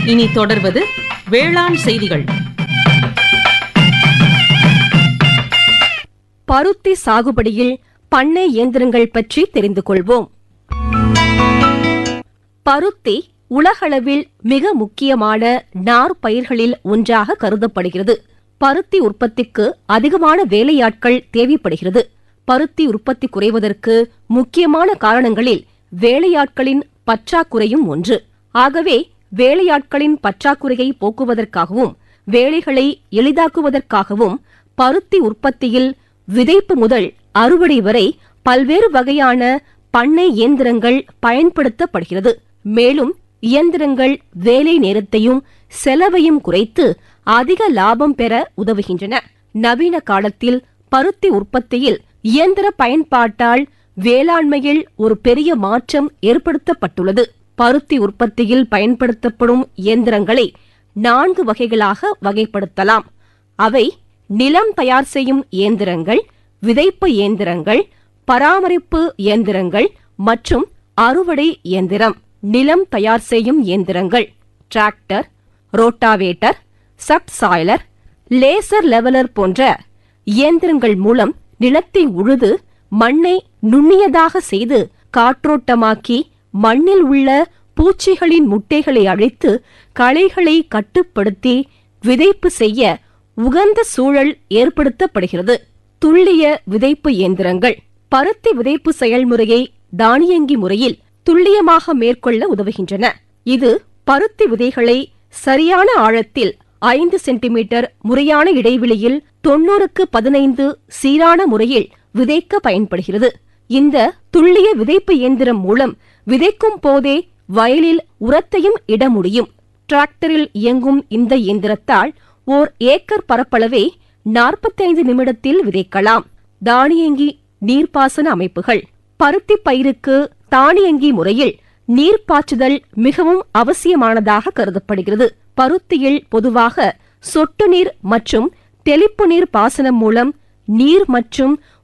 இனி தொடர்வது வேளாண் செய்திகள் பருத்தி சாகுபடியில் பண்ணை இயந்திரங்கள் பற்றி தெரிந்து கொள்வோம் பருத்தி உலகளவில் மிக முக்கியமான நார் பயிர்களில் ஒன்றாக கருதப்படுகிறது பருத்தி உற்பத்திக்கு அதிகமான வேலையாட்கள் தேவைப்படுகிறது பருத்தி உற்பத்தி குறைவதற்கு முக்கியமான காரணங்களில் வேலையாட்களின் பற்றாக்குறையும் ஒன்று ஆகவே வேலையாட்களின் பற்றாக்குறையை போக்குவதற்காகவும் வேலைகளை எளிதாக்குவதற்காகவும் பருத்தி உற்பத்தியில் விதைப்பு முதல் அறுவடை வரை பல்வேறு வகையான பண்ணை இயந்திரங்கள் பயன்படுத்தப்படுகிறது மேலும் இயந்திரங்கள் வேலை நேரத்தையும் செலவையும் குறைத்து அதிக லாபம் பெற உதவுகின்றன நவீன காலத்தில் பருத்தி உற்பத்தியில் இயந்திர பயன்பாட்டால் வேளாண்மையில் ஒரு பெரிய மாற்றம் ஏற்படுத்தப்பட்டுள்ளது பருத்தி உற்பத்தியில் பயன்படுத்தப்படும் இயந்திரங்களை நான்கு வகைகளாக வகைப்படுத்தலாம் அவை நிலம் தயார் செய்யும் இயந்திரங்கள் விதைப்பு இயந்திரங்கள் பராமரிப்பு இயந்திரங்கள் மற்றும் அறுவடை இயந்திரம் நிலம் தயார் செய்யும் இயந்திரங்கள் tractor rotavator subsoiler laser leveller போன்ற இயந்திரங்கள் மூலம் நிலத்தை உழுது மண்ணை நுண்ணியதாக செய்து காற்றோட்டமாக்கி மண்ணில் உள்ள பூச்சிகளின் முட்டைகளை அழித்து களைகளை கட்டுப்படுத்தி விதைப்பு செய்ய உகந்த சூழல் ஏற்படுத்தப்படுகிறது துல்லிய விதைப்பு இயந்திரங்கள் பருத்தி விதைப்பு செயல்முறையை தானியங்கி முறையில் துல்லியமாக மேற்கொள்ள உதவுகின்றன இது பருத்தி விதைகளை சரியான ஆழத்தில் ஐந்து சென்டிமீட்டர் முறையான இடைவெளியில் தொண்ணூறுக்கு பதினைந்து சீரான முறையில் விதைக்க பயன்படுகிறது இந்த துல்லிய விதைப்பு இயந்திரம் மூலம் விதைக்கும் போதே வயலில் உரத்தையும் இட முடியும் டிராக்டரில் இயங்கும் இந்த இயந்திரத்தால் ஓர் ஏக்கர் பரப்பளவை 45 நிமிடத்தில் விதைக்கலாம் தானியங்கி நீர்ப்பாசன அமைப்புகள் பருத்தி பயிருக்கு தானியங்கி முறையில் நீர் பாய்ச்சுதல் மிகவும் அவசியமானதாக கருதப்படுகிறது பருத்தியில் பொதுவாக சொட்டு நீர் மற்றும் தெளிப்பு நீர் பாசனம் மூலம் நீர் மற்றும்